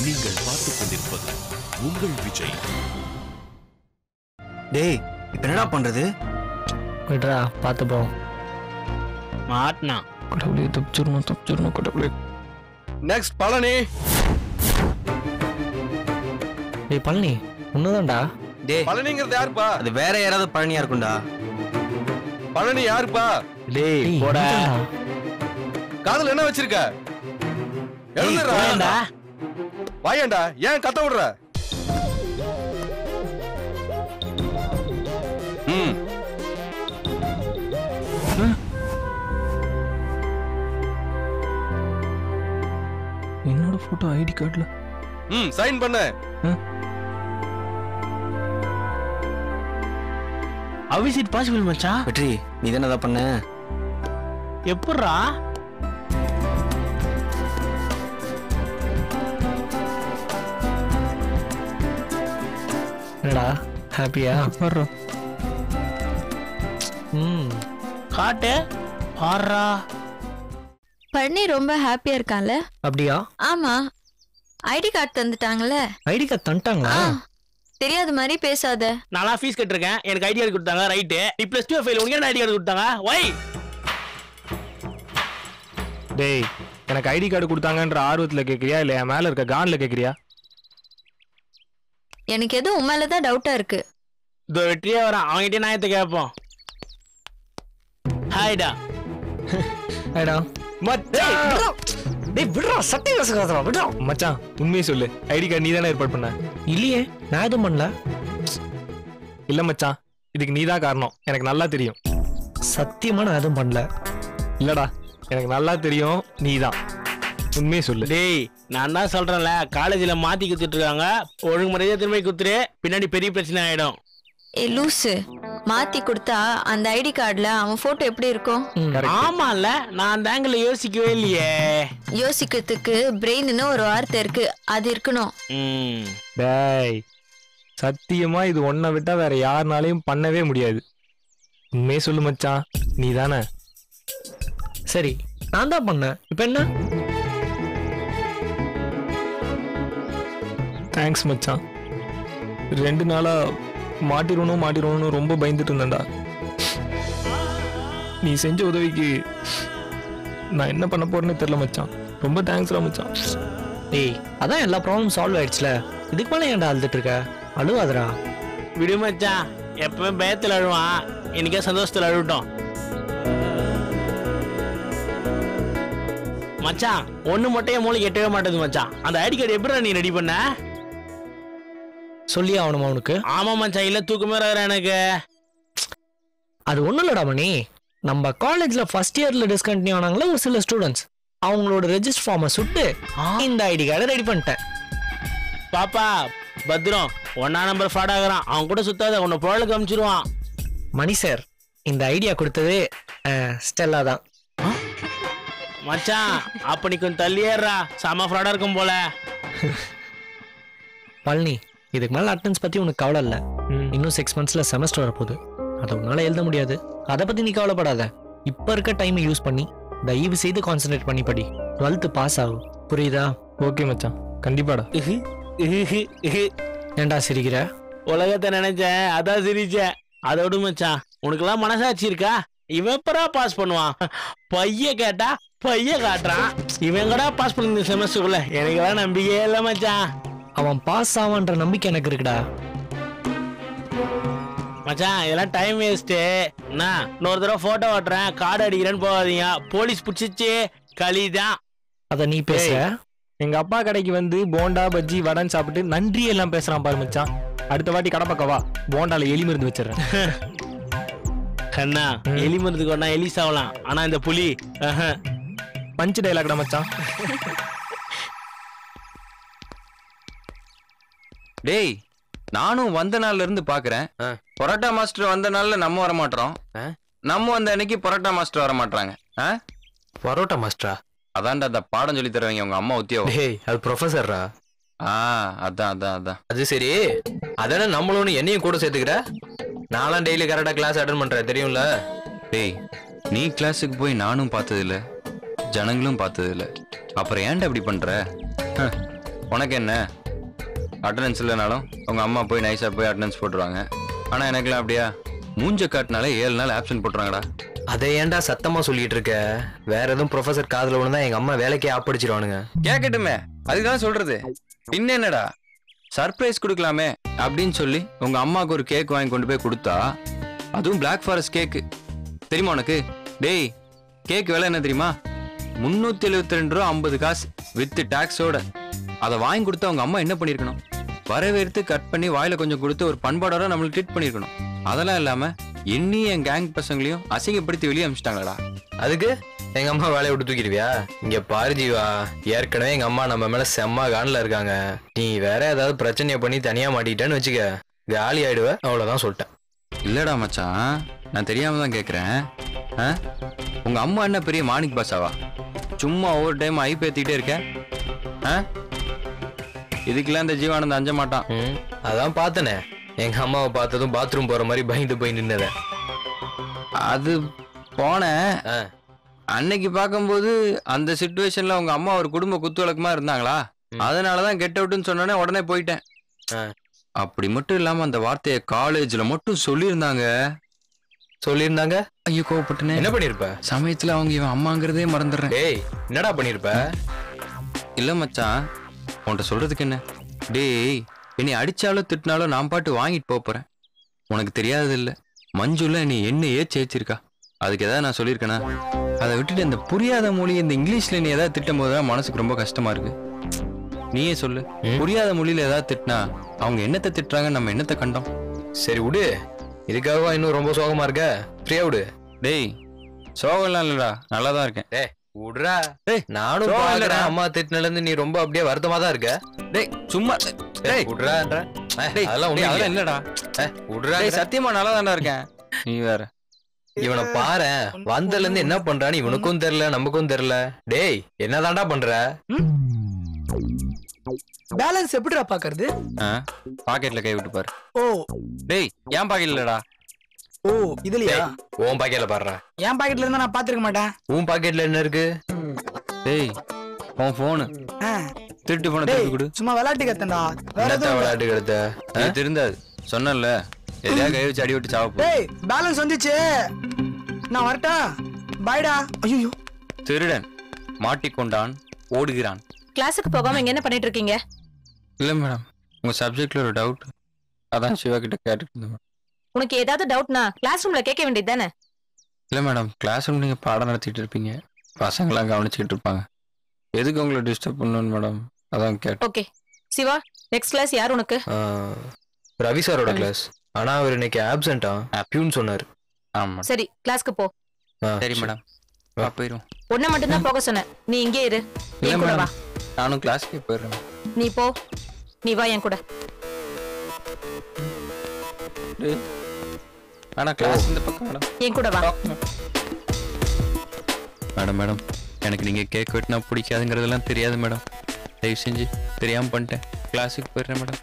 நீங்கள் பார்த்துக் கொண்டிருப்பது உங்கள் விஜய் டேய் இப்ப என்னடா பண்றது விட்றா பார்த்துப்போம் மாட்டினா கடவுளே தப்பிச்சிடணும் தப்பிச்சிடணும் கடவுளே நெக்ஸ்ட் பழனி டேய் பழனி உன்னதான்டா டேய் பழனிங்கிறது யாருப்பா அது வேற யாராவது பழனியா இருக்கும்டா பழனி யாருப்பா டேய் டேய் போடா இவன்தான்டா. காதுல என்ன வச்சிருக்க எழுதுறா போடா வாயேண்டா ஏன் கத்த விடுற ம் என்னோட போட்டோ ஐடி கார்டுல ம் சைன் பண்ணு அவிஸ் இட் பாசிபிள் மச்சான் வெற்றி நீ தானே அதை பண்ண எப்பட்றா என்னடா ஹாப்பியா ம் காட்டு பாடுறா பழனி ரொம்ப ஹாப்பியா இருக்கான்ல அப்படியா ஆமா ஐடி கார்டு தந்துட்டாங்கல்ல ஐடி கார்டு தந்துட்டாங்களா ஆ, தெரியாத மாதிரி பேசாத நான் ஃபீஸ் கட்டிருக்கேன் எனக்கு ஐடி கார்டு கொடுத்தாங்க ரைட்டு நீ பிளஸ் டூ ஃபெயில் உனக்கு என்ன ஐடி கார்டு கொடுத்தாங்க ஒய் டேய் எனக்கு ஐடி கார்டு கொடுத்தாங்கன்ற ஆர்வத்துல கேக்குறியா இல்ல என் மேல இருக்க கான்ல கேக்குறியா எனக்கு எதுவும் உன் மேலதான் டவுட்டா இருக்கு இதோ வெற்றியே வரான் அவன்கிட்ட நியாயத்தை கேட்போம் ஹாய்டா ஐடா டேய் விடுறா சட்டை வசகாதடா விடுறா மச்சான் உண்மையை சொல்லு ஐடி கார்டு நீ தானே ஏற்பாடு பண்ண இல்லையே நான் எதுவும் பண்ணல இல்ல மச்சான் இதுக்கு நீ தான் காரணம் எனக்கு நல்லா தெரியும் சத்தியமா நான் எதுவும் பண்ணல இல்லடா எனக்கு நல்லா தெரியும் நீ தான் உண்மையை சொல்லு டேய் நான் தான் சொல்றேன்ல காலேஜ்ல மாத்தி குத்துட்டு இருக்காங்க ஒழுங்கு முறையா திரும்பி குத்துரு பின்னாடி பெரிய பிரச்சனை ஆயிடும் ஏ லூசு மாத்தி கொடுத்தா அந்த ஐடி கார்டுல அவன் போட்டோ எப்படி இருக்கும் ம். Correct. ஆமால நான் அந்த ஆங்கிள் யோசிக்கவே இல்லையே யோசிக்கிறதுக்கு பிரெயின்னு ஒரு வார்த்தை இருக்கு அது இருக்கணும் ம் டேய் சத்தியமா இது ஒன்ன விட்டா வேற யாருனாலையும் பண்ணவே முடியாது உண்மையை சொல்லு மச்சான் நீ தானே சரி நான் தான் பண்ணேன் இப்போ என்ன தேங்க்ஸ் மச்சான் ரெண்டு நாளா மாட்டிடணும் மாட்டிடணும்னு ரொம்ப பயந்துட்டு இருந்தேன்டா நீ செஞ்ச உதவிக்கு நான் என்ன பண்ண போறேன்னு தெரியல மச்சான் ரொம்ப தேங்க்ஸ்டா மச்சான் டேய் அதான் எல்லா ப்ராப்ளம் சால்வ் ஆயிடுச்சுல இதுக்கு மேலே ஏன்டா அழுதுட்டு இருக்க அழுவாதடா விடு மச்சான் எப்பவுமே பயத்துல அழுவான் இன்னைக்கே சந்தோஷத்துல அழுவிட்டோம் மச்சான் ஒண்ணு மட்டும் என் மூளைக்கு எட்டவே மாட்டேது மச்சான் அந்த ஐடி கார்டு எப்படி நீ ரெடி பண்ண சொல்லி ஆகணுமா அவனுக்கு ஆமா மச்சான் இல்ல தூக்கமே வர எனக்கு அது ஒன்றும் இல்லடா மணி நம்ம காலேஜில் ஃபர்ஸ்ட் இயரில் டிஸ்கண்டினியூ ஆனாங்களே ஒரு சில ஸ்டூடெண்ட்ஸ் அவங்களோட ரெஜிஸ்டர் ஃபார்மை சுட்டு இந்த ஐடி கார்டை ரெடி பண்ணிட்டேன் பாப்பா பத்ரம் ஒன்னா நம்பர் ஃப்ராட் ஆகுறான் அவன் கூட சுத்தாத உன்னை புழலுக்கு அமிச்சிருவான் மணி சார் இந்த ஐடியா கொடுத்தது ஸ்டெல்லா தான் மச்சான் அப்ப நீ கொஞ்சம் தள்ளியேறா செம ஃப்ராடா இருக்கும் போல பழனி இதுக்கு மேலே அட்டன்ஸ் பற்றி உனக்கு கவலை இல்லை ம். இன்னும் சிக்ஸ் மந்த்ஸில் செமஸ்டர் வரப்போகுது அதை உன்னால் எழுத முடியாது அதை பற்றி நீ கவலைப்படாத இப்போ இருக்க டைமை யூஸ் பண்ணி தயவு செய்து கான்சென்ட்ரேட் பண்ணி படி டுவெல்த்து பாஸ் ஆகும் புரியுதா ஓகே மச்சான் கண்டிப்பாடா இஹு, இஹு, இஹு. ஏன்டா சிரிக்கிற உலகத்தை நினைச்சேன் அதான் சிரிச்சேன் அதோடு மச்சான் உனக்கெல்லாம் மனசாட்சி இருக்கா இவன் எப்பரா பாஸ் பண்ணுவான் பைய கேட்டா பைய காட்டுறான் இவன் கூட பாஸ் பண்ணி இந்த செமஸ்டருக்குள்ள எனக்கெல்லாம் நம்பிக்கையே இல்லை மச்சான் அவன் பாஸ் ஆவான்ற நம்பிக்கை எனக்கு இருக்குடா மச்சான் இதெல்லாம் டைம் வேஸ்ட்டு என்ன இன்னொரு தடவை போட்டோ ஓட்டுறேன் கார்டு அடிக்கிறேன்னு போகாதீங்க போலீஸ் பிடிச்சிச்சு களிதான் அதை நீ பேச எங்க அப்பா கடைக்கு வந்து போண்டா பஜ்ஜி வடைன்னு சாப்பிட்டு நன்றி எல்லாம் பேசுறான் பாரு மச்சான் அடுத்த வாட்டி கடை பக்கம் வா போண்டால எலி மருந்து வச்சிடறேன் கண்ணா எலி மருந்துக்கு ஒன்னா எலி சாவலாம் ஆனா இந்த புலி ஆஹா. பஞ்சு டைலாக்டா மச்சான் டேய் நானும் வந்த நாள்ல இருந்து பாக்குறேன் பரோட்டா மாஸ்டர் வந்த நாள்ல நம்ம வர மாட்டோம் நம்ம வந்த அன்னைக்கு பரோட்டா மாஸ்டர் வர மாட்டாங்க பரோட்டா மாஸ்டரா அதான்டா அந்த பாடம் சொல்லி தருவாங்க உங்க அம்மா உத்தியோகம் டேய் அது ப்ரொஃபஸர்ரா ஆ அதான் அதான் அதான் அது சரி அதானே நம்மளும் என்னையும் கூட சேர்த்துக்கிற நான்லாம் டெய்லி கரெக்டாக கிளாஸ் அட்டன் பண்றேன் தெரியும்ல டேய் நீ கிளாஸுக்கு போய் நானும் பார்த்தது இல்ல ஜனங்களும் பார்த்தது இல்ல அப்புறம் ஏன்டா இப்படி பண்ற ஹ, உனக்கு என்ன அட்டண்டன்ஸ் இல்லைனாலும் உங்க அம்மா போய் நைஸா போய் அட்டண்டன்ஸ் போட்டுருவாங்க ஆனா எனக்குலாம் அப்படியா மூஞ்ச காட்டினாலே ஏழு நாள் ஆப்சன்ட் போட்டுறாங்கடா அதை ஏன்டா சத்தமா சொல்லிட்டு இருக்க வேற எதுவும் ப்ரொஃபசர் காதுல விழுந்தா எங்க அம்மா வேலைக்கே ஆப்படிச்சிருவானுங்க கேட்கட்டுமே அதுதான் சொல்றது பின்ன என்னடா சர்ப்ரைஸ் கொடுக்கலாமே அப்படின்னு சொல்லி உங்க அம்மாவுக்கு ஒரு கேக் வாங்கி கொண்டு போய் கொடுத்தா அதுவும் Black ஃபாரஸ்ட் கேக்கு தெரியுமா உனக்கு டேய் கேக் விலை என்ன தெரியுமா முந்நூற்றி எழுபத்தி ரெண்டு ரூபா ஐம்பது காசு வித்து டேக்ஸோட அதை வாங்கி கொடுத்தா அவங்க அம்மா என்ன பண்ணியிருக்கணும் வரவேற்று கட் பண்ணி வாயில கொஞ்சம் கொடுத்து ஒரு பண்பாடோட நம்மளுக்கு ட்ரீட் பண்ணியிருக்கணும் அதெல்லாம் இல்லாம என்னையும் என் கேங் பசங்களையும் அசிங்கப்படுத்தி வெளியே அமிச்சிட்டாங்களா அதுக்கு எங்க அம்மா வேலையை விட்டு தூக்கிடுவியா இங்க பாரு ஜீவா ஏற்கனவே எங்க அம்மா நம்ம மேல செம்ம கான்ல இருக்காங்க நீ வேற ஏதாவது பிரச்சனையை பண்ணி தனியா மாட்டிக்கிட்டேன்னு வச்சுக்க காலி ஆயிடுவ அவ்வளவுதான் சொல்லிட்டேன் இல்லடா மச்சான் நான் தெரியாம தான் கேட்குறேன் உங்க அம்மா என்ன பெரிய மாணிக் பாஷாவா சும்மா ஒவ்வொரு டைம் ஐ பேத்திக்கிட்டே இருக்க ஆ? இதுக்கெல்லாம் இந்த ஜீவானந்த அஞ்ச மாட்டான் ம், அதான் பார்த்தனே எங்க அம்மாவை பார்த்ததும் பாத்ரூம் போற மாதிரி பயந்து போய் நின்னத அது போனேன் அன்னைக்கு பார்க்கும்போது அந்த சுச்சுவேஷன்ல உங்க அம்மா ஒரு குடும்ப குத்து விளக்கமா இருந்தாங்களா அதனாலதான் கெட் அவுட்னு சொன்னோடனே உடனே போயிட்டேன் அப்படி மட்டும் இல்லாம அந்த வார்த்தையை காலேஜ்ல மட்டும் சொல்லியிருந்தாங்க சொல்லியிருந்தாங்க ஐயோ கோவப்பட்டனே என்ன பண்ணிருப்ப சமயத்துல அவங்க இவன் அம்மாங்கிறதே மறந்துடுறேன் டேய் என்னடா பண்ணிருப்ப இல்ல மச்சான் உன்கிட்ட சொல்றதுக்கு என்ன டேய் என்னை அடிச்சாலும் திட்டினாலும் நான் பாட்டு வாங்கிட்டு போப் போறேன் உனக்கு தெரியாதது இல்ல மஞ்சுல நீ என்னையே சேச்சிருக்கா அதுக்கு ஏதாவது நான் சொல்லியிருக்கேனா அதை விட்டுட்டு இந்த புரியாத மொழி இந்த இங்கிலீஷ்ல நீ ஏதாவது திட்டும் போது தான் மனசுக்கு ரொம்ப கஷ்டமா இருக்கு நீயே சொல்லு புரியாத மொழியில ஏதாவது திட்டினா அவங்க என்னத்தை திட்டுறாங்க நம்ம என்னத்தை கண்டோம் சரி விடு இதுக்காகவா இன்னும் ரொம்ப சோகமா இருக்க ஃப்ரீயா விடு டேய் சோகம்லாம் இல்லடா நல்லா தான் இருக்கேன் டேய் விடுறா டேய் நானும் சோகம் பாக்குறேன் இல்லடா. அம்மா திட்டினல இருந்து நீ ரொம்ப அப்படியே வருத்தமா தான் இருக்க டேய் சும்மா டேய் விடுறான்ற டேய் அதெல்லாம் டேய், ஒண்ணும் அதெல்லாம் இல்ல இல்லடா விடுறா டேய் சத்தியமா நல்லா தான்டா இருக்கேன் நீ வேற இவனை பாரு வந்ததுல இருந்து என்ன பண்றான்னு இவனுக்கும் தெரியல நமக்கும் தெரியல டேய் என்னதான்டா பண்ற பேலன்ஸ் எப்படிடா பாக்குறது பாக்கெட்ல கை விட்டு பாரு ஓ டேய் ஏன் பாக்கெட் இல்லடா ஓ இதுலயா உன் பாக்கெட்ல பாடுறா என் பாக்கெட்ல இருந்தா நான் பாத்துருக்க மாட்டேன் உன் பாக்கெட்ல என்ன இருக்கு டேய் உன் போனு ஆ, திருட்டு போன டேய் திருப்பி கொடு சும்மா விளையாட்டு கத்தண்டா வேற என்னத்த எதுவும் இல்ல. விளையாட்டு கெடுத்த இது திருந்தாது சொன்னல எதையா கை வச்சு அடி விட்டு சாவ போ டேய் பேலன்ஸ் வந்துச்சு நான் வரட்டா பாய்டா ஐயோ திருடன் மாட்டிக்கொண்டான் ஓடுகிறான் கிளாஸுக்கு போகாம இங்க என்ன பண்ணிட்டு இருக்கீங்க இல்ல மேடம் உங்க சப்ஜெக்ட்ல ஒரு டவுட் அதான் சிவா கிட்ட கேட்டுட்டு இருந்தேன் madam. உனக்கு ஏதாவது டவுட்னா கிளாஸ் ரூம்ல கேட்க வேண்டியது தானே இல்ல மேடம் கிளாஸ் ரூம் நீங்க பாடம் நடத்திட்டு இருப்பீங்க பசங்களாம் கவனிச்சுக்கிட்டு இருப்பாங்க எதுக்கு உங்களை டிஸ்டர்ப் பண்ணணும் மேடம் அதான் கேட்டேன் ஓகே சிவா நெக்ஸ்ட் கிளாஸ் யார் உனக்கு ஆ, ரவி சாரோட கிளாஸ் ஆனா அவர் இன்னைக்கு ஆப்சென்டா பியூன் சொன்னாரு ஆமா சரி கிளாஸ்க்கு போ ஆ, சரி மேடம் வா போயிரும் உன்னை மட்டும் தான் போக சொன்னேன் நீ இங்கே இரு இல்ல என் கூட வா மேடம் நானும் கிளாஸ்க்கே போயிடுறேன் நீ போ நீ வா என் கூட டேய். ஆனா கிளாஸ் இந்த பக்கம் மேடம் என் கூட வா மேடம் மேடம் எனக்கு நீங்க கேக் வெட்டினா பிடிக்காதுங்கிறதெல்லாம் தெரியாது மேடம் தயவு செஞ்சு தெரியாம பண்ணிட்டேன் கிளாஸுக்கு போயிடுறேன் மேடம்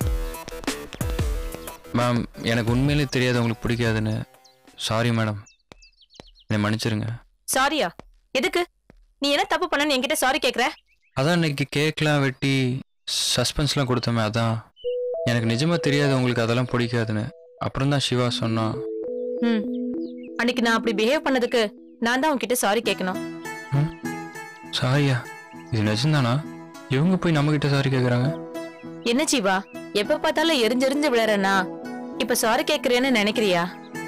மேம் எனக்கு உண்மையிலே தெரியாது உங்களுக்கு பிடிக்காதுன்னு சாரி மேடம் என்னை மன்னிச்சிருங்க சாரியா எதுக்கு நீ என்ன தப்பு பண்ணன்னு என்கிட்ட சாரி கேக்குற அதான் இன்னைக்கு கேக்லாம் வெட்டி சஸ்பென்ஸ்லாம் கொடுத்தோமே அதான் எனக்கு நிஜமா தெரியாது உங்களுக்கு அதெல்லாம் பிடிக்காதுன்னு அப்புறம் தான் சிவா சொன்னான் ம் அன்னைக்கு நான் அப்படி பிஹேவ் பண்ணதுக்கு நான் தான் உன்கிட்ட சாரி கேட்கணும் சாரியா இது நிஜம்தானா இவங்க போய் நம்மக்கிட்ட சாரி கேட்குறாங்க என்ன ஜீவா எப்ப பார்த்தாலும் எரிஞ்செரிஞ்சு விழறனா இப்ப சாரி கேக்குறேன்னு நினைக்கிறியா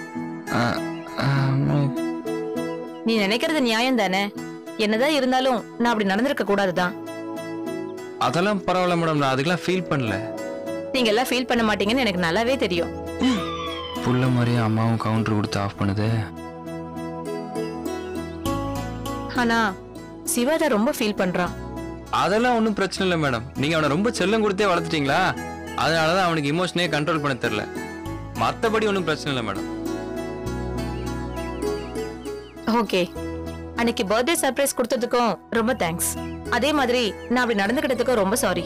நீ நினைக்கிறது நியாயம் தானே என்னதான் இருந்தாலும் நான் அப்படி நடந்திருக்க கூடாதுதான் அதெல்லாம் பரவாயில்ல மேடம் நான் அதுக்கெல்லாம் ஃபீல் பண்ணல நீங்க எல்லாம் ஃபீல் பண்ண மாட்டீங்கன்னு எனக்கு நல்லாவே தெரியும் புள்ள மாதிரியே அம்மாவும் கவுண்டர் கொடுத்து ஆஃப் பண்ணுது ஆனா சிவா தான் ரொம்ப ஃபீல் பண்றான் அதெல்லாம் ஒன்றும் பிரச்சனை இல்லை மேடம் நீங்க அவனை ரொம்ப செல்லம் கொடுத்தே வளர்த்துட்டீங்களா அதனால தான் அவனுக்கு இமோஷனே கண்ட்ரோல் பண்ண தெரியல மற்றபடி ஒன்றும் பிரச்சனை இல்லை மேடம் ஓகே அன்னைக்கு பர்த்டே சர்ப்ரைஸ் கொடுத்ததுக்கும் ரொம்ப தேங்க்ஸ் அதே மாதிரி நான் அப்படி நடந்துக்கிட்டதுக்கும் ரொம்ப சாரி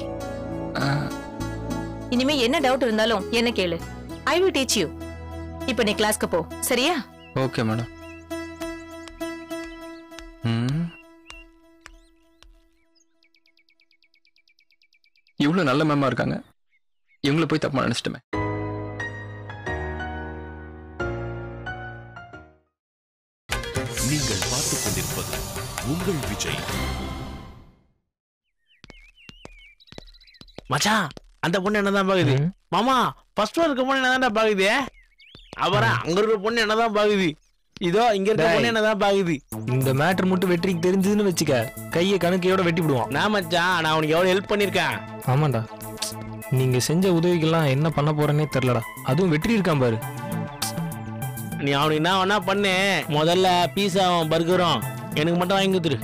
இனிமே என்ன டவுட் இருந்தாலும் என்ன கேளு ஐ வில் டீச் யூ இப்போ நீ கிளாஸ்க்கு போ சரியா ஓகே மேடம் ம் இவ்வளவு நல்ல மேமா இருக்காங்க இவங்கள போய் தப்பா நினைச்சிட்டுமே நீங்கள் பார்த்துக் கொண்டிருப்பது உங்கள் விஜய் மச்சான் அந்த பொண்ணு என்னதான் பாக்குது மாமா ஃபர்ஸ்ட் ஃப்ளோர் இருக்க பொண்ணு என்னதான்டா பாக்குது அப்புறம் அங்க இருக்க பொண்ணு என்னதான் பாக்குது இதோ இங்க இருக்க டேய். பொண்ணு என்னதான் பாக்குது இந்த மேட்டர் மட்டும் வெற்றிக்கு தெரிஞ்சதுன்னு வச்சுக்க கையை கணக்கையோட வெட்டி விடுவான் நான் மச்சான் நான் உனக்கு எவ்வளவு ஹெல்ப் பண்ணிருக்கேன் ஆமாண்டா நீங்க செஞ்ச உதவிக்கெல்லாம் என்ன பண்ண போறேன்னே தெரிலடா அதுவும் வெற்றி இருக்கான் பாரு நீ அவனுக்கு என்ன வேணா பண்ணு முதல்ல பீஸாவும் பர்கரும் எனக்கு மட்டும் வாங்கி கொடுத்துரு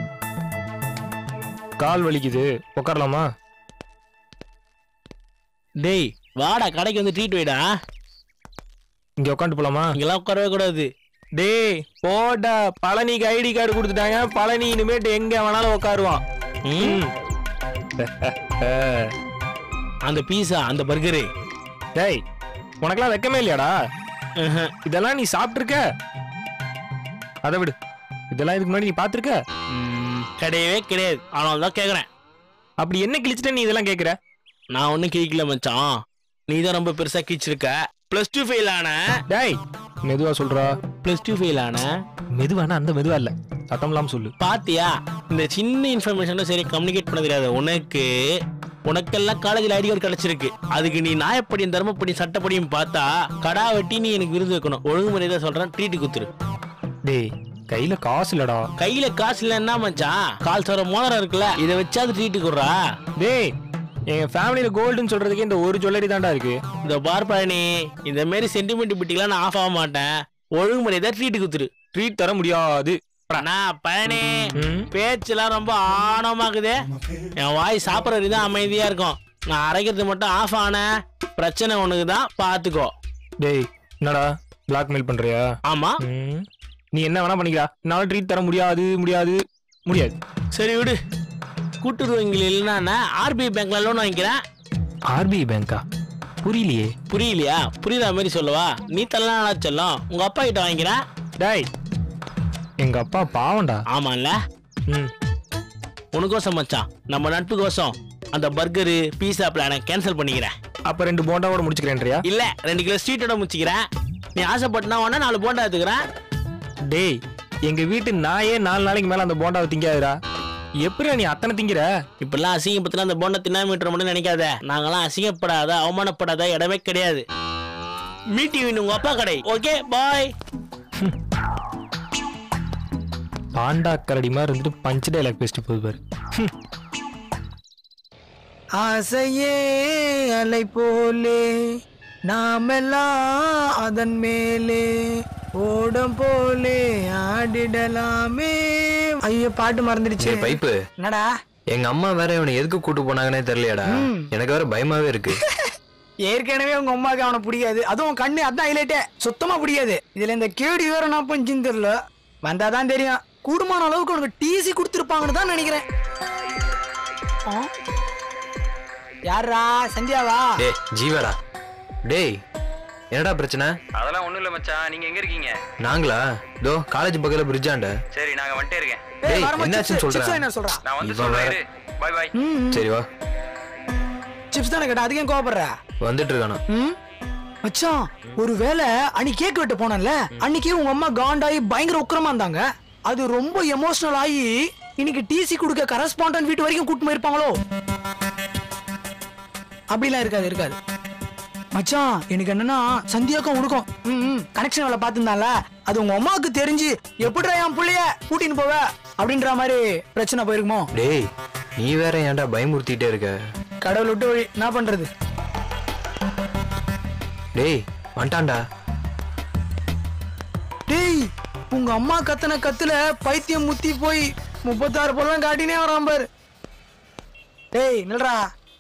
கால் வலிக்குது உட்காரலாமா டேய் வாடா கடைக்கு வந்து ட்ரீட் வைடா இங்க உட்காந்து போலாமா இங்கெல்லாம் உட்காரவே கூடாது டேய் போடா பழனிக்கு ஐடி கார்டு கொடுத்துட்டாங்க பழனி இனிமேட்டு எங்க வேணாலும் உட்காருவான் ம். அந்த பீஸா அந்த பர்கரு டேய் உனக்கெல்லாம் வெக்கமே இல்லையாடா இதெல்லாம் நீ சாப்பிட்டிருக்க அதை விடு இதெல்லாம் இதுக்கு முன்னாடி நீ பார்த்திருக்க கிடையவே கிடையாது அதனால தான் கேட்குறேன் அப்படி என்ன கிழிச்சிட்ட நீ இதெல்லாம் கேட்குற நான் ஒன்றும் கேட்கல மச்சான் நீ தான் ரொம்ப பெருசா கிச்சிருக்க ப்ளஸ் டூ ஃபெயில் ஆன டேய் மெதுவா சொல்றா ப்ளஸ் டூ ஃபெயில் ஆன மெதுவானா அந்த மெதுவா இல்ல சத்தம் இல்லாம சொல்லு பாத்தியா இந்த சின்ன இன்ஃபர்மேஷனும் சரி கம்யூனிகேட் பண்ண தெரியாது உனக்கு உனக்கெல்லாம் காலேஜில் ஐடி கார்டு கிடைச்சிருக்கு அதுக்கு நீ நியாயப்படியும் தர்மப்படியும் சட்டப்படியும் பார்த்தா கடா வெட்டி நீ எனக்கு விருது வைக்கணும் ஒழுங்குமுறை தான் சொல்றேன் ட்ரீட் குத்துரு டேய் கையில காசு இல்லடா கையில காசு இல்ல என்ன மச்சான் கால் சவர மோதிரம் இருக்குல்ல இதை வச்சாது ட்ரீட் குடுறா டேய் எங்க ஃபேமிலியில கோல்டுன்னு சொல்றதுக்கு இந்த ஒரு ஜுவல்லரி தான்டா இருக்கு இந்த பார் பழனி இந்த மாதிரி சென்டிமெண்ட் பிட்டிலாம் நான் ஆஃப் ஆக மாட்டேன் ஒழுங்குமுறை தான் ட்ரீட் குத்துரு ட்ரீட் தர முடியாது நான் பழனி பேச்செல்லாம் ரொம்ப ஆணமாக்குதே என் வாய் சாப்பிட்ற வரைக்கும் தான் அமைதியா இருக்கும் நான் அரைக்கிறது மட்டும் ஆஃப் ஆன பிரச்சனை உனக்கு தான் பாத்துக்கோ டேய் என்னடா பிளாக்மெயில் பண்றியா ஆமா ம். நீ என்ன வேணா பண்ணிக்கிறா என்னால ட்ரீட் தர முடியாது முடியாது முடியாது சரி விடு கூட்டுறவு வங்கியில் இல்லைன்னா ஆர்பிஐ பேங்க்ல லோன் வாங்கிக்கிறேன் ஆர்பிஐ பேங்கா புரியலையே புரியலையா புரியுற மாதிரி சொல்லவா நீ தரலாம் சொல்லும் உங்க அப்பா கிட்ட வாங்கிக்கிறேன் டேய் எங்க அப்பா பாவம்டா ஆமாம்ல ம் உனக்கோசம் மச்சான் நம்ம நட்புக்கோசம் அந்த பர்கரு பீஸா பிளானை கேன்சல் பண்ணிக்கிறேன் அப்ப ரெண்டு போண்டாவோட முடிச்சுக்கிறேன்றியா இல்ல ரெண்டு கிலோ ஸ்வீட்டோட முச்சிக்கிறேன் நீ ஆசைப்பட்டுனா வேணா நாலு போண்டா எடுத்துக்கிறேன் டேய் எங்க வீட்டு நாயே நாலு நாளைக்கு மேல அந்த போண்டாவை திங்காதுடா எப்படிடா நீ அத்தனை திங்கிற இப்பெல்லாம் அசிங்கப்பத்துல அந்த போண்டை தின்னா மீட்டர் மட்டும் நினைக்காத நாங்கெல்லாம் அசிங்கப்படாத அவமானப்படாத இடமே கிடையாது மீட்டிங் உங்க அப்பா கடை ஓகே பாய் பாண்டா கரடி மாதிரி இருந்துட்டு பஞ்சு டைலாக் பேசிட்டு போகுது பாரு ஆசையே அலை போலே நாமெல்லாம் அதன் மேலே ஓடம் போலே ஆடிடலாமே ஐயோ பாட்டு மறந்துடுச்சு சரி பைப்பு என்னடா எங்க அம்மா வேற இவனை எதுக்கு கூட்டு போனாங்கன்னே தெரியலையாடா எனக்கு வேற பயமாவே இருக்கு ஏற்கனவே உங்க அம்மாவுக்கு அவனை பிடிக்காது அதுவும் உன் கண்ணு அதான் ஹைலைட்டே சுத்தமா பிடிக்காது இதுல இந்த கேடி வேற நான் பஞ்சுன்னு தெரியல வந்தாதான் தெரியும் கூடுமான அளவுக்கு உனக்கு டிசி கொடுத்துருப்பாங்கன்னு தான் நினைக்கிறேன் ஆ? யார்ரா சந்தியாவா டேய் ஜீவாடா டேய் என்னடா பிரச்சனை அதெல்லாம் ஒண்ணும் இல்ல மச்சான் நீங்க எங்க இருக்கீங்க நாங்களா இதோ காலேஜ் பக்கத்துல பிரிட்ஜாண்ட சரி நாங்க வந்துட்டே இருக்கேன் டேய் வரமா என்னாச்சுன்னு chips- chips சொல்றேன் என்ன சொல்றா நான் வந்து இவன் வேற. சொல்றேன் பாய் பாய் சரி வா சிப்ஸ் தானே கேட்டா அதுக்கு ஏன் கோவப்படுற வந்துட்டு இருக்கானா ம் மச்சான் ஒருவேளை அன்னைக்கு கேக் வெட்ட போனேன்ல அன்னைக்கே உங்க அம்மா காண்டாயி பயங்கர உக்கிரமா இருந்தாங்க அது ரொம்ப எமோஷனல் ஆகி இன்னைக்கு டிசி கொடுக்க கரஸ்பாண்டன்ட் வீட்டு வரைக்கும் கூட்டு போயிருப்பாங்களோ அப்படிலாம் இருக்காது இருக்காது மச்சான் எனக்கு என்னன்னா சந்தியாக்கும் உனக்கும் ம் கனெக்ஷன் வேலை பார்த்துருந்தால அது உங்க அம்மாவுக்கு தெரிஞ்சு எப்படிடா என் புள்ளைய கூட்டின்னு போவ அப்படின்ற மாதிரி பிரச்சனை போயிருக்குமோ டேய் நீ வேற ஏன்டா பயமுறுத்திட்டே இருக்க கடவுள் விட்டு வழி என்ன பண்றது டேய் வந்துட்டான்டா டேய் உங்க அம்மா கத்தன கத்துல பைத்தியம் முத்தி போய் முப்பத்தாறு பொருளாம் காட்டினே வரான் பாரு டேய் நில்றா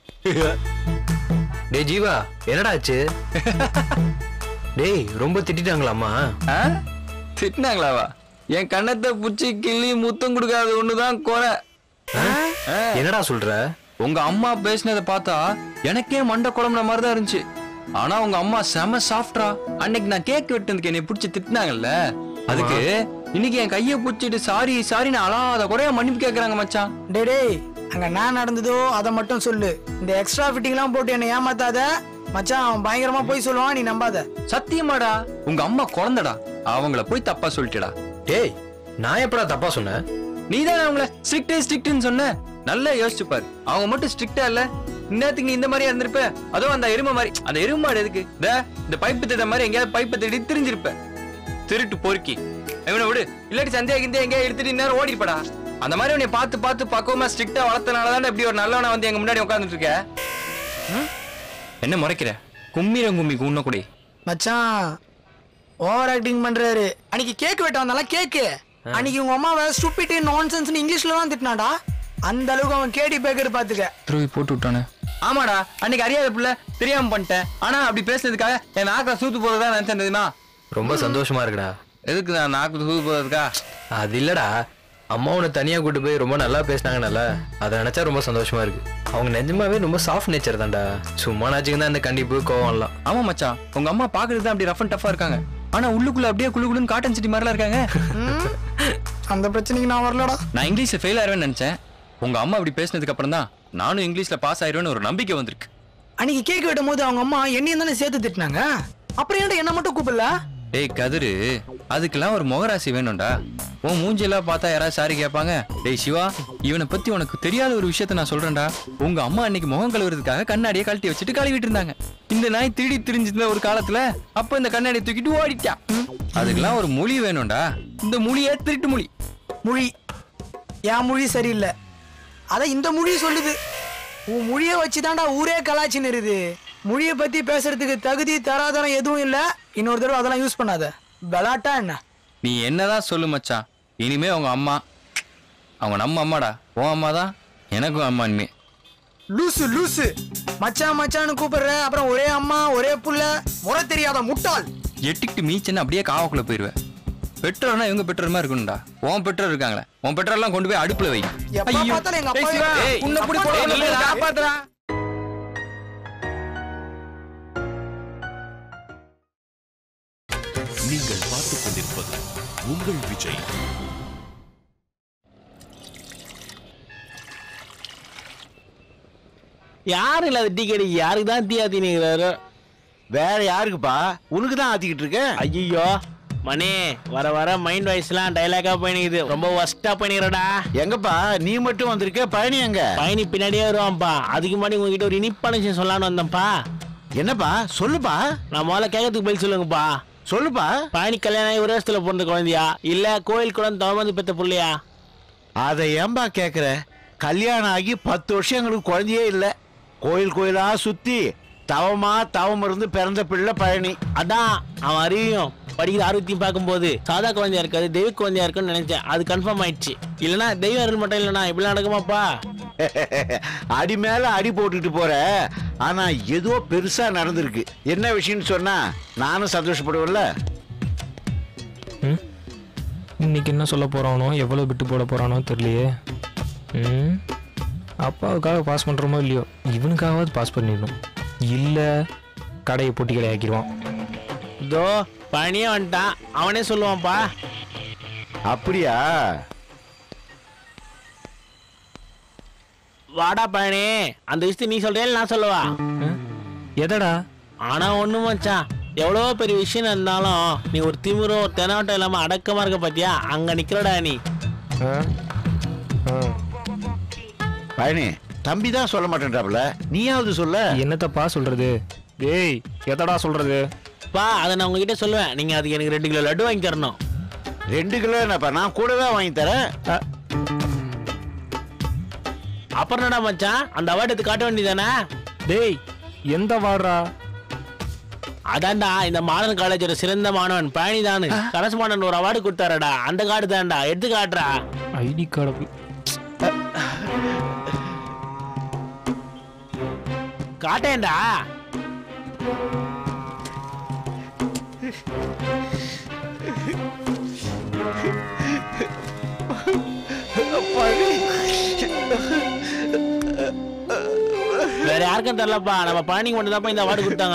டேய் ஜீவா என்னடா ஆச்சு டேய் ரொம்ப திட்டிட்டாங்களாம்மா திட்டினாங்களாவா என் கண்ணத்தை புடிச்சு கிள்ளி முத்தம் கொடுக்காத ஒண்ணுதான் குறை என்னடா சொல்ற உங்க அம்மா பேசினதை பார்த்தா எனக்கே மண்டை குழம்புன மாதிரி தான் இருந்துச்சு ஆனா உங்க அம்மா செம சாஃப்டா அன்னைக்கு நான் கேக் வெட்டுனதுக்கு என்னை பிடிச்சி திட்டினாங்கல்ல அதுக்கு இன்னைக்கு என் கையை பிடிச்சிட்டு சாரி சாரி நான் அழாத குறைய மன்னிப்பு கேக்குறாங்க மச்சான் டேய் டேய் அங்க நான் நடந்ததோ அதை மட்டும் சொல்லு இந்த எக்ஸ்ட்ரா ஃபிட்டிங்லாம் போட்டு என்னை ஏமாத்தாத மச்சான் அவன் பயங்கரமா போய் சொல்லுவான் நீ நம்பாத சத்தியமாடா உங்க அம்மா குழந்தடா அவங்கள போய் தப்பா சொல்லிட்டடா டேய் நான் எப்படா தப்பா சொன்னேன் நீ தானே அவங்கள ஸ்ட்ரிக்ட் ஸ்ட்ரிக்ட்னு சொன்ன நல்லா யோசிச்சு பாரு அவங்க மட்டும் ஸ்ட்ரிக்டா இல்ல இன்னத்துக்கு நீ இந்த மாதிரி இருந்திருப்ப அதுவும் அந்த எருமை மாதிரி அந்த எருமை மாடு எதுக்கு இந்த இந்த பைப்பு திட்ட மாதிரி எங்கேயாவது பைப்பை தேடி திரிஞ்சிருப்ப திருட்டு பொறுக்கி இவனை விடு இல்லாட்டி சந்தியா கிந்தியா எங்கேயா எடுத்துட்டு இந்நேரம் ஓடிப்படா அந்த மாதிரி உன்னை பார்த்து பார்த்து பக்குவமா ஸ்ட்ரிக்டா வளர்த்தனால தானே இப்படி ஒரு நல்லவனா வந்து எங்க முன்னாடி உட்கார்ந்துட்டு இருக்க ம்? என்ன முறைக்கிற கும்மிரம் கும்மி உன்ன கூட மச்சான் ஓவர் ஆக்டிங் பண்றாரு அன்னைக்கு கேக் வெட்ட வந்தாலும் கேக்கு அன்னைக்கு உங்க அம்மாவை ஸ்டூபிட் நான்சென்ஸ் இங்கிலீஷ்ல தான் திட்டினாடா அந்த அளவுக்கு அவன் கேடி பேக்கர் பாத்துக்க துருவி போட்டு விட்டானே ஆமாடா அன்னைக்கு அறியாத புள்ள தெரியாம பண்ணிட்டேன் ஆனா அப்படி பேசுனதுக்காக என் நாக்கில் சூத்து போறதா நினைச்சேன் தெரியுமா ரொம்ப சந்தோஷமா இருக்குடா எதுக்கு நான் நாக்கு சூத்து போறதுக்கா அது இல்லடா அம்மா உன்னை தனியா கூட்டு போய் ரொம்ப நல்லா பேசினாங்கனால அதை நினைச்சா ரொம்ப சந்தோஷமா இருக்கு அவங்க நிஜமாவே ரொம்ப சாஃப்ட் நேச்சர் தான்டா சும்மா நாச்சுக்கு தான் இந்த கண்டிப்பு கோவம்லாம் ஆமா மச்சான் உங்க அம்மா பாக்குறது தான் அப்படி ரஃப் அண்ட் டஃபா இருக்காங்க ஆனா உள்ளுக்குள்ள அப்படியே குளு குளுன்னு காட்டன் சிட்டி மாதிரிலாம் இருக்காங்க அந்த பிரச்சனைக்கு நான் வரலடா நான் இங்கிலீஷ்ல ஃபெயில் ஆயிருவேன்னு நினைச்சேன் உங்க அம்மா இப்படி பேசினதுக்கு அப்புறம் தான் நானும் இங்கிலீஷ்ல பாஸ் ஆயிருவேன்னு ஒரு நம்பிக்கை வந்திருக்கு அன்னைக்கு கேக் வெட்டும் போது அவங்க அம்மா என்னையும் தானே சேர்த்து திட்டினாங்க அப்புறம் ஏன்டா என்ன மட்டும் கூப்பிடல டேய் கதிரு அதுக்கெல்லாம் ஒரு முகராசி வேணும்டா உன் மூஞ்சியெல்லாம் பார்த்தா யாராவது சாரி கேட்பாங்க டேய் சிவா இவனை பத்தி உனக்கு தெரியாத ஒரு விஷயத்த நான் சொல்றேன்டா உங்க அம்மா அன்னைக்கு முகம் கழுவுறதுக்காக கண்ணாடியை கழட்டி வச்சுட்டு கழுவிட்டு இருந்தாங்க இந்த நாய் திருடி திரிஞ்சிருந்த ஒரு காலத்துல அப்ப இந்த கண்ணாடியை தூக்கிட்டு ஓடிட்டான் அதுக்கெல்லாம் ஒரு மொழி வேணும்டா இந்த மொழியே திருட்டு மொழி மொழி என் மொழி சரியில்லை அத இந்த மொழி சொல்லுது உன் மொழியை வச்சுதான்டா ஊரே கலாச்சின்னு இருக்குது மொழியை பத்தி பேசுறதுக்கு தகுதி தராதரம் எதுவும் இல்ல இன்னொரு தடவை அதெல்லாம் யூஸ் பண்ணாத பலாட்டா என்ன நீ என்னதான் சொல்லு மச்சான் இனிமே உங்க அம்மா அவங்க நம்ம அம்மாடா உன் அம்மா தான் எனக்கும் அம்மா இனிமே லூசு லூசு மச்சான் மச்சான்னு கூப்பிடுற அப்புறம் ஒரே அம்மா ஒரே புள்ள முறை தெரியாத முட்டாள் எட்டிக்கிட்டு மீச்சன்னு அப்படியே காவக்குள்ள போயிருவேன் பெட்ரோல்னா இவங்க பெட்ரோல் மாதிரி இருக்கணும்டா உன் பெட்ரோல் இருக்காங்களே உன் பெட்ரோல் எல்லாம் கொண்டு போய் அடுப்புல வை எப்ப பார்த்தாலும் எங்க டேய் அப்பா சிவா, ஏய், உன்னை புடி அப்பா போட ஏய், உன்னை நில்லுடா. காப்பாத்துடா. நீங்கள் பார்த்துக் கொண்டிருப்பது உங்கள் விஜய் யாரும் இல்லாத டீ கடைக்கு யாருக்கு தான் டீ ஆத்தினுங்கிறாரு வேற யாருக்குப்பா உனக்கு தான் ஆத்திக்கிட்டு இருக்கேன் ஐயோ மணி வர வர மைண்ட் வாய்ஸ்லாம் டைலாக்கா போயினுக்குது ரொம்ப ஒஸ்டா போயினுக்கிறடா எங்கப்பா நீ மட்டும் வந்திருக்க பயணி எங்க பயணி பின்னாடியே வருவான்ப்பா அதுக்கு முன்னாடி உங்ககிட்ட ஒரு இனிப்பான விஷயம் சொல்லலாம்னு வந்தேன்ப்பா என்னப்பா சொல்லுப்பா நான் முதல்ல கேட்கறதுக்கு பதில் சொல்லுங்கப்பா சொல்லுப்பா பயணி கல்யாணம் ஆகி ஒரு வருஷத்துல பிறந்த குழந்தையா இல்ல கோயில் குளம் தவமந்து பெத்த புள்ளையா அதை ஏன்பா கேக்குற கல்யாணம் ஆகி பத்து வருஷம் எங்களுக்கு குழந்தையே இல்ல கோயில் கோயிலா சுத்தி தவமா தவம் இருந்து பிறந்த பிள்ளை பழனி அதான் அவன் அறிவியும் படிக்கிற ஆரோக்கியம் பார்க்கும்போது சாதா குழந்தையா இருக்காது தெய்வ குழந்தையா இருக்குன்னு நினைச்சேன் அது கன்ஃபார்ம் ஆயிடுச்சு இல்லனா தெய்வ அருள் மட்டும் இல்லனா இப்படி நடக்குமாப்பா அடி மேல அடி போட்டுட்டு போற ஆனா ஏதோ பெருசா நடந்திருக்கு என்ன விஷயம்னு சொன்னா நானும் சந்தோஷப்படுவேன்ல இன்னைக்கு என்ன சொல்ல போறானோ எவ்வளோ விட்டு போட போறானோ தெரியலையே ம் அப்பாவுக்காக பாஸ் பண்ணுறோமோ இல்லையோ இவனுக்காகவாது பாஸ் பண்ணிடணும் இல்லை கடையை பொட்டி கடை ஆக்கிடுவான் இதோ பழனியே வந்துட்டான் அவனே சொல்லுவான்ப்பா அப்படியா வாடா பழனி அந்த விஷயத்தை நீ சொல்றியா இல்ல நான் சொல்லவா எதடா ஆனா ஒண்ணு மச்சான் எவ்வளோ பெரிய விஷயம் இருந்தாலும் நீ ஒரு திமிரும் ஒரு தெனாவட்டம் இல்லாம அடக்கமா இருக்க பாத்தியா அங்க நிக்கிறடா நீ பழனி தம்பி தான் சொல்ல மாட்டேன்றாப்ல நீயாவது சொல்ல என்னத்தப்பா சொல்றது டேய் எதடா சொல்றது பா அதை நான் உங்ககிட்ட சொல்லுவேன் நீங்க அதுக்கு எனக்கு ரெண்டு கிலோ லட்டு வாங்கி தரணும் ரெண்டு கிலோ என்னப்பா நான் கூடவே வாங்கி தரேன் அப்புறம் என்னடா மச்சான் அந்த அவார்டு எடுத்து காட்ட வேண்டியதானே டேய் எந்த வாடுறா அதான்டா இந்த மாடர்ன் காலேஜோட சிறந்த மாணவன் பழனி தானு கரஸ்பாண்டன் ஒரு அவார்டு கொடுத்தாரடா அந்த கார்டு தான்டா எடுத்து காட்டுறா ஐடி கார்டு காட்டேன்டா வேற யாருக்கும் தெரியலப்பா நம்ம பழனிக்கு மட்டும் தான் இந்த அவார்டு கொடுத்தாங்க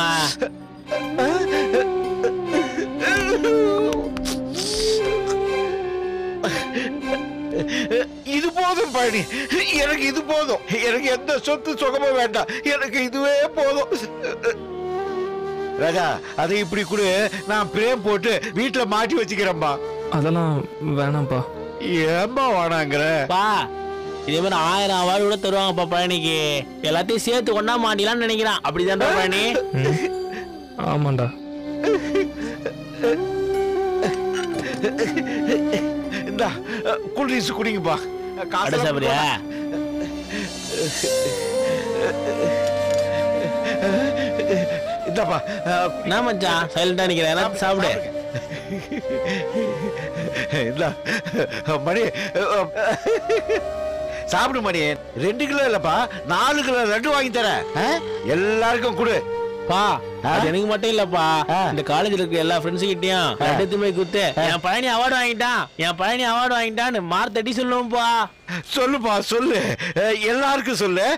இது போதும் பழனி பழனி எனக்கு இது போதும் எனக்கு எந்த சொத்து சுகமும் வேண்டாம் எனக்கு இதுவே போதும் ராஜா அதை இப்படி கொடு நான் பிரேம் போட்டு வீட்டுல மாட்டி வச்சுக்கிறேன்பா அதெல்லாம் வேணாம்ப்பா ஏன்பா வேணாங்கிற பா இதே மாதிரி ஆயிரம் அவார்டு கூட தருவாங்கப்பா பழனிக்கு எல்லாத்தையும் சேர்த்து ஒண்ணா மாட்டிலாம்னு நினைக்கிறான் அப்படிதான்டா பழனி ம். ஆமாண்டா இந்தா கூல்ட்ரிங்க்ஸ் குடிங்கப்பா அட காசு சாப்பிடுறியா இந்தாப்பா என்ன மச்சான் சைலண்டா நிக்கிறேன் எல்லாத்தையும் சாப்பிடு இந்தா மணி சாப்பிடு மணி ரெண்டு கிலோ இல்லப்பா நாலு கிலோ லட்டு வாங்கி தரேன் ஆ? எல்லாருக்கும் கொடு பா அது எனக்கு மட்டும் இல்லப்பா இந்த காலேஜ்ல இருக்க எல்லா ஃப்ரெண்ட்ஸ் கிட்டயும் எடுத்துமே குத்து என் பழனி அவார்டு வாங்கிட்டான் என் பழனி அவார்டு வாங்கிட்டான்னு மார் தட்டி சொல்லுவோம்ப்பா சொல்லுப்பா சொல்லு அஹ், எல்லாருக்கும் சொல்லு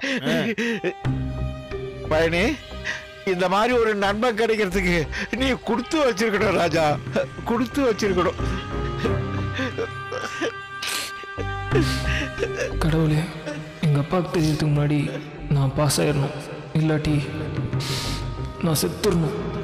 பழனி இந்த மாதிரி ஒரு நண்பன் கிடைக்கிறதுக்கு நீ கொடுத்து வச்சிருக்கணும் ராஜா கொடுத்து வச்சிருக்கணும் கடவுளே எங்கள் அப்பாவுக்கு தெரியறதுக்கு முன்னாடி நான் பாஸ் ஆயிடணும் இல்லாட்டி நான் செத்துடணும்